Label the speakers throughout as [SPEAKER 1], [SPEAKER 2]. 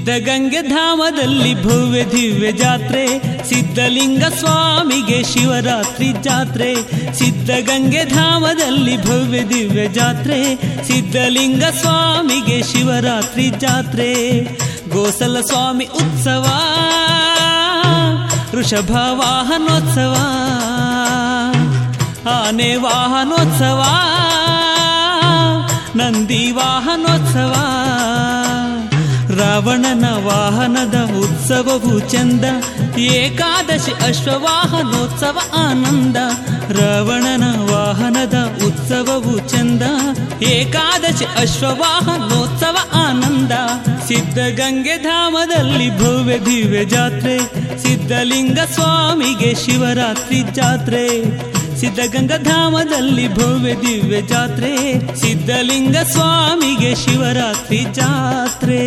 [SPEAKER 1] ಸಿದ್ಧಗಂಗೆ ಧಾಮದಲ್ಲಿ ಭವ್ಯ ದಿವ್ಯ ಜಾತ್ರೆ ಸಿದ್ಧಲಿಂಗ ಸ್ವಾಮಿಗೆ ಶಿವರಾತ್ರಿ ಜಾತ್ರೆ ಸಿದ್ಧಗಂಗೆ ಧಾಮದಲ್ಲಿ ಭವ್ಯ ದಿವ್ಯ ಜಾತ್ರೆ ಸಿದ್ಧಲಿಂಗ ಸ್ವಾಮಿಗೆ ಶಿವರಾತ್ರಿ ಜಾತ್ರೆ ಗೋಸಲ ಸ್ವಾಮಿ ಉತ್ಸವ ವೃಷಭ ವಾಹನೋತ್ಸವ ಆನೆ ವಾಹನೋತ್ಸವ ನಂದಿ ವಾಹನೋತ್ಸವ ರಾವಣನ ವಾಹನದ ಉತ್ಸವವು ಚಂದ ಏಕಾದಶಿ ಅಶ್ವವಾಹನೋತ್ಸವ ಆನಂದ ರಾವಣನ ವಾಹನದ ಉತ್ಸವವು ಚಂದ ಏಕಾದಶಿ ಅಶ್ವವಾಹನೋತ್ಸವ ಆನಂದ ಸಿದ್ಧಗಂಗೆ ಧಾಮದಲ್ಲಿ ಭವ್ಯ ದಿವ್ಯ ಜಾತ್ರೆ ಸಿದ್ಧಲಿಂಗ ಸ್ವಾಮಿಗೆ ಶಿವರಾತ್ರಿ ಜಾತ್ರೆ ಸಿದ್ಧಗಂಗಾ ಧಾಮದಲ್ಲಿ ಭವ್ಯ ದಿವ್ಯ ಜಾತ್ರೆ ಸಿದ್ಧಲಿಂಗ ಸ್ವಾಮಿಗೆ ಶಿವರಾತ್ರಿ ಜಾತ್ರೆ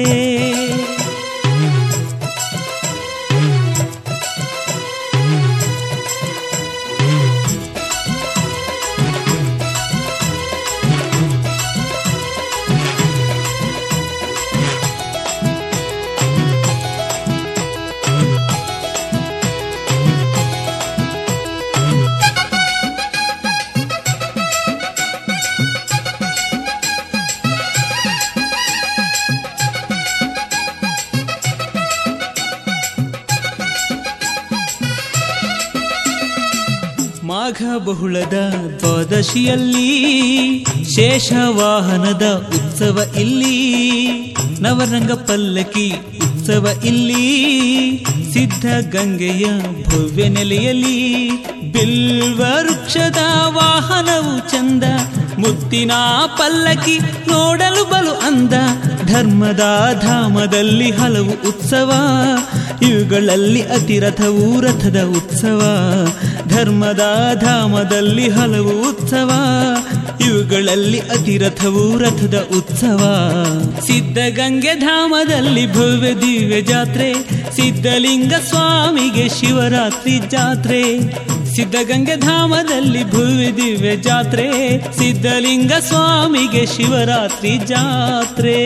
[SPEAKER 1] ಮಾಘ ಬಹುಳದ ದ್ವಾದಶಿಯಲ್ಲಿ ಶೇಷವಾಹನದ ಉತ್ಸವ ಇಲ್ಲಿ ನವರಂಗ ಪಲ್ಲಕಿ ಉತ್ಸವ ಇಲ್ಲಿ ಸಿದ್ಧ ಗಂಗೆಯ ಭವ್ಯ ನೆಲೆಯಲ್ಲಿ ಬಿಲ್ವ ವೃಕ್ಷದ ವಾಹನವು ಚಂದ ಮುತ್ತಿನ ಪಲ್ಲಕಿ ನೋಡಲು ಬಲು ಅಂದ ಧರ್ಮದ ಧಾಮದಲ್ಲಿ ಹಲವು ಉತ್ಸವ ಇವುಗಳಲ್ಲಿ ಅತಿರಥವು ರಥದ ಉತ್ಸವ ಧರ್ಮದ ಧಾಮದಲ್ಲಿ ಹಲವು ಉತ್ಸವ ಇವುಗಳಲ್ಲಿ ಅತಿರಥವು ರಥದ ಉತ್ಸವ ಸಿದ್ಧಗಂಗೆ ಧಾಮದಲ್ಲಿ ಭವ್ಯ ದಿವ್ಯ ಜಾತ್ರೆ ಸಿದ್ಧಲಿಂಗ ಸ್ವಾಮಿಗೆ ಶಿವರಾತ್ರಿ ಜಾತ್ರೆ ಸಿದ್ಧಗಂಗೆ ಧಾಮದಲ್ಲಿ ಭವ್ಯ ದಿವ್ಯ ಜಾತ್ರೆ ಸಿದ್ಧಲಿಂಗ ಸ್ವಾಮಿಗೆ ಶಿವರಾತ್ರಿ ಜಾತ್ರೆ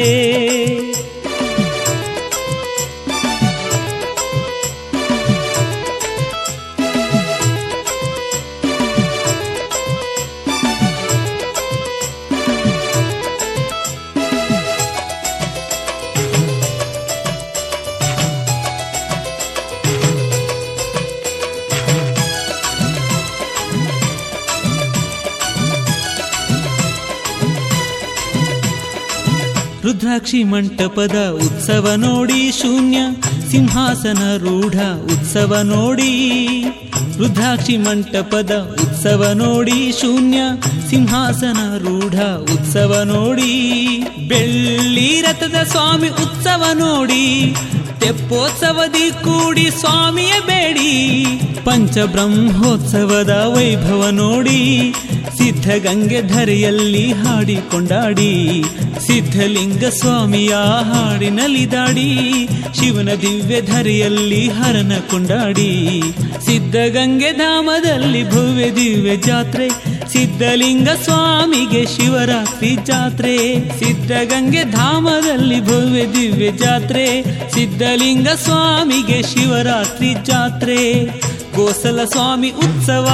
[SPEAKER 1] ರುದ್ರಾಕ್ಷಿ ಮಂಟಪದ ಉತ್ಸವ ನೋಡಿ ಶೂನ್ಯ ಸಿಂಹಾಸನ ರೂಢ ಉತ್ಸವ ನೋಡಿ ರುದ್ರಾಕ್ಷಿ ಮಂಟಪದ ಉತ್ಸವ ನೋಡಿ ಶೂನ್ಯ ಸಿಂಹಾಸನ ರೂಢ ಉತ್ಸವ ನೋಡಿ ಬೆಳ್ಳಿ ರಥದ ಸ್ವಾಮಿ ಉತ್ಸವ ನೋಡಿ ತೆಪ್ಪೋತ್ಸವದಿ ಕೂಡಿ ಸ್ವಾಮಿಯ ಬೇಡಿ ಪಂಚಬ್ರಹ್ಮೋತ್ಸವದ ವೈಭವ ನೋಡಿ ಸಿದ್ಧಗಂಗೆ ಧರೆಯಲ್ಲಿ ಹಾಡಿ ಕೊಂಡಾಡಿ ಸಿದ್ಧಲಿಂಗ ಸ್ವಾಮಿಯ ಹಾಡಿನಲ್ಲಿ ದಾಡಿ ಶಿವನ ದಿವ್ಯ ಧರೆಯಲ್ಲಿ ಹರನ ಕೊಂಡಾಡಿ ಸಿದ್ಧಗಂಗೆ ಧಾಮದಲ್ಲಿ ಭವ್ಯ ದಿವ್ಯ ಜಾತ್ರೆ ಸಿದ್ಧಲಿಂಗ ಸ್ವಾಮಿಗೆ ಶಿವರಾತ್ರಿ ಜಾತ್ರೆ ಸಿದ್ಧಗಂಗೆ ಧಾಮದಲ್ಲಿ ಭವ್ಯ ದಿವ್ಯ ಜಾತ್ರೆ ಸಿದ್ಧಲಿಂಗ ಸ್ವಾಮಿಗೆ ಶಿವರಾತ್ರಿ ಜಾತ್ರೆ ಗೋಸಲ ಸ್ವಾಮಿ ಉತ್ಸವ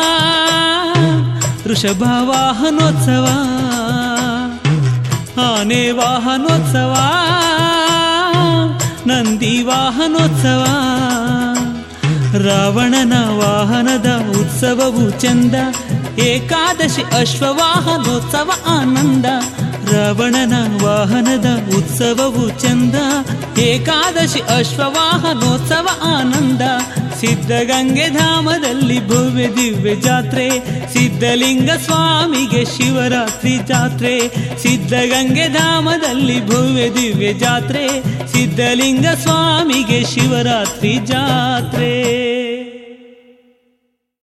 [SPEAKER 1] ವೃಷಭ ವಾಹನೋತ್ಸವ ಆನೆ ವಾಹನೋತ್ಸವ ನಂದಿ ವಾಹನೋತ್ಸವ ರಾವಣನ ವಾಹನದ ಉತ್ಸವವು ಚಂದ ಏಕಾದಶಿ ಅಶ್ವವಾಹನೋತ್ಸವ ಆನಂದ ರಾವಣನ ವಾಹನದ ಉತ್ಸವವು ಚಂದ ಏಕಾದಶಿ ಅಶ್ವವಾಹನೋತ್ಸವ ಆನಂದ ಸಿದ್ಧಗಂಗೆ ಧಾಮದಲ್ಲಿ ಭವ್ಯ ದಿವ್ಯ ಜಾತ್ರೆ ಸಿದ್ಧಲಿಂಗ ಸ್ವಾಮಿಗೆ ಶಿವರಾತ್ರಿ ಜಾತ್ರೆ ಸಿದ್ಧಗಂಗೆ ಧಾಮದಲ್ಲಿ ಭವ್ಯ ದಿವ್ಯ ಜಾತ್ರೆ ಸಿದ್ಧಲಿಂಗ ಸ್ವಾಮಿಗೆ ಶಿವರಾತ್ರಿ ಜಾತ್ರೆ